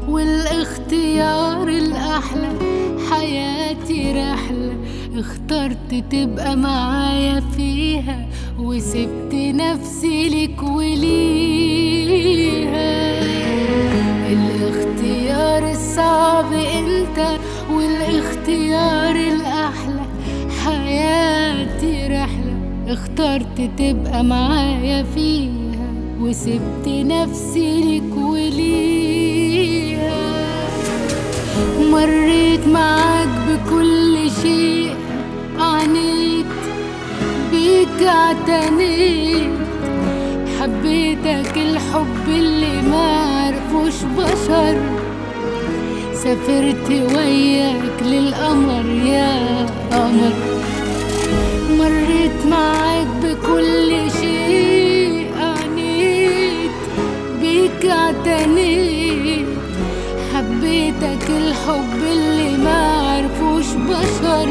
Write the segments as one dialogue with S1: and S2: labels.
S1: والاختيار الأحلى حياتي رحلة اخترت تبقى معايا فيها وسبت نفسي لك وليها الاختيار الصعب انت والاختيار الأحلى حياتي رحلة اخترت تبقى معايا فيها وسبت نفسي لك وليها مريت معاك بكل شيء عانيت بيك اعتنيت حبيتك الحب اللي ما عرفوش بشر سافرت وياك للقمر يا قمر مريت معاك بكل شيء عانيت بيك اعتنيت حبيتك الحب اللي ما عرفوش بشر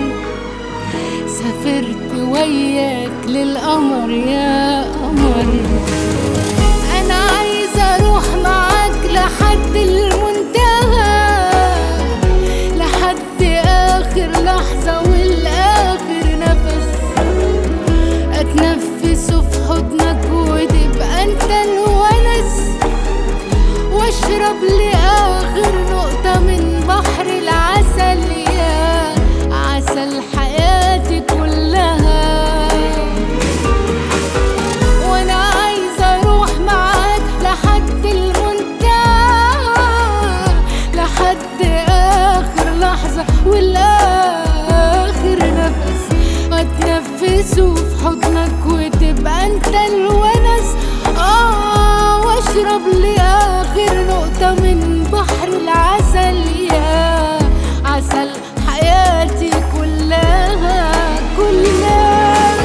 S1: سافرت وياك للقمر يا قمر انا عايزه اروح معاك لحد المنتهى لحد اخر لحظه والاخر نفس اتنفس في حضنك وتبقى انت الونس واشرب لاخر نقطه من بحر العسل يا عسل حياتي كلها وانا عايزه اروح معاك لحد المنتهى لحد اخر لحظه والاخر نفس واتنفسه في حضنك وتبقى انت الونس اه واشرب لاخر نقطه من بحر العسل يا عسل حياتي كلها كلها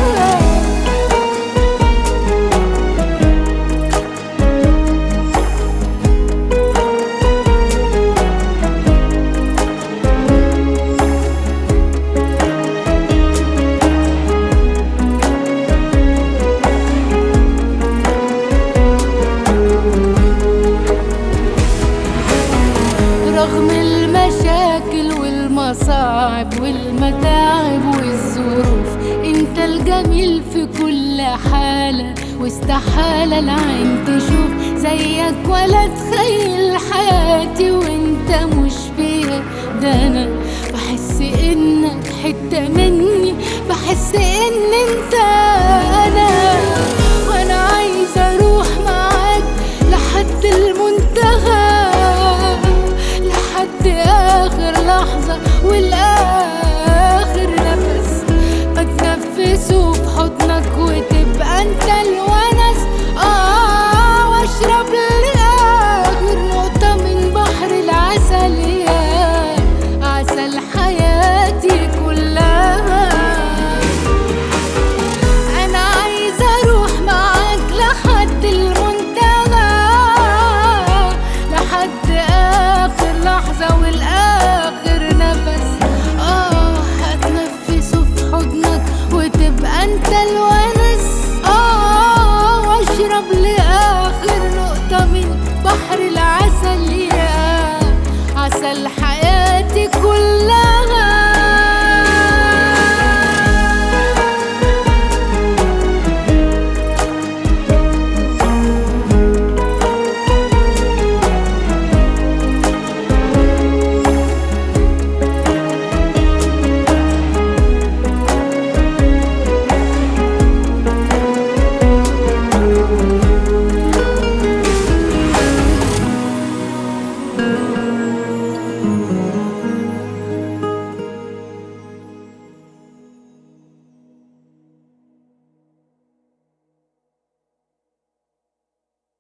S1: رغم المشاكل والمصاعب والمتاعب والظروف انت الجميل في كل حالة واستحالة العين تشوف زيك ولا تخيل حياتي وانت مش فيها ده انا بحس انك حتة مني بحس ان انت انا وانا عايزة اروح معاك لحد المنتهى لحد اخر لحظة والاخر نفس بتنفسه في حضنك وتبقى انت الونس اه واشرب لاخر نقطة من بحر العسل يا عسل حياتي كلها انا عايزه اروح معاك لحد المنتهى لحد اخر لحظه والاخر